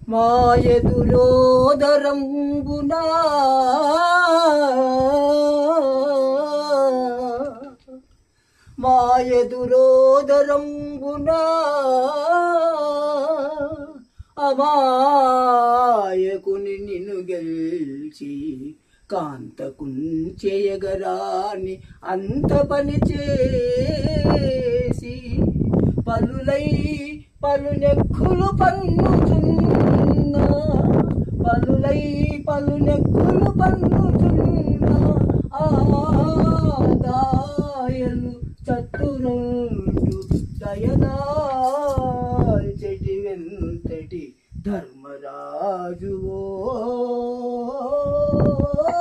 మాయదురోదరంబునా మాయదురోదరంబునా అమాయకుని నిన్ను గెల్చి కాంతకుంచేయగరాని అంత పని చేసి పలులై పలునెక్కులు పన్నుచున్నా పలులై పలునెక్కులు పన్నుచున్నా ఆదాయలు చతురుండు దయదాల్చెటి వెంతటి ధర్మరాజువో